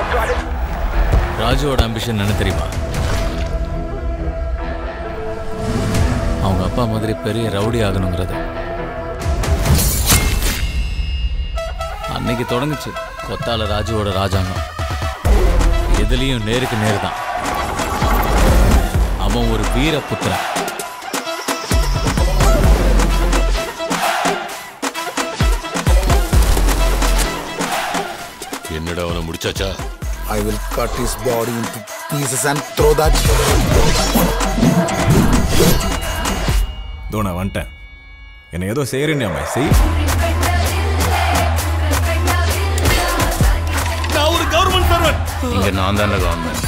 ராஜுவோட ambition என்ன தெரியுமா அவங்க அப்பா மாதிரி பெரிய ரவுடி ஆகணுங்கிறது அன்னைக்கு தொடங்குச்சு கொத்தால ராஜுவோட ராஜாங்கம் எதுலயும் நேருக்கு நேர் தான் அவன் ஒரு வீர புத்திரன் என்னடா அவனை முடிச்சாச்சா I will cut his body into pieces and throw that. தோ நான் வந்துட்டேன் என்னை ஏதோ செய்கிறேன்னு செய் நான் ஒரு கவர்மெண்ட் சர்வன் இங்க நான் தானே government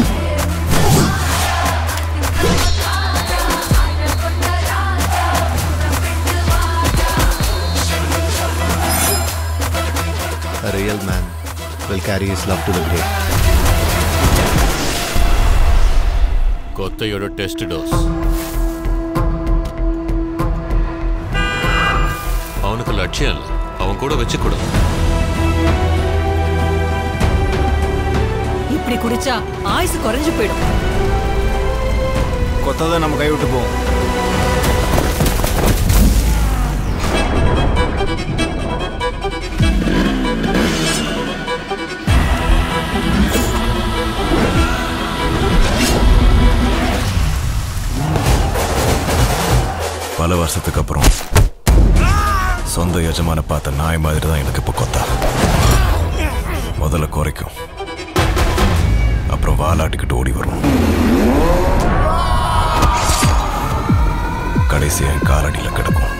A real man will carry his love to the grave. கொத்தையோட டெஸ்ட் டோஸ் அவனுக்கு லட்சியம் இல்லை அவன் கூட வச்சுக்கூட இப்படி குடிச்சா ஆயுசு குறைஞ்சு போயிடும் கொத்ததை நம்ம கை விட்டு போவோம் பல வருஷத்துக்கு அப்புறம் சொந்த எஜமான பார்த்த நாய் மாதிரி தான் எனக்கு இப்போ கொத்தா முதல்ல குறைக்கும் அப்புறம் வாலாட்டிக்கிட்டு ஓடி வரும் கடைசி என் காலடியில் கிடக்கும்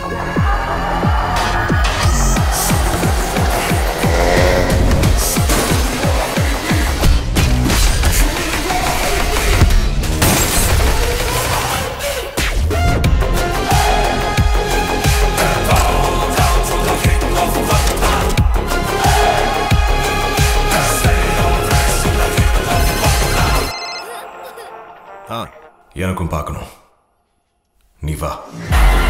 ஆ எனக்கும் பார்க்கணும் நீ வா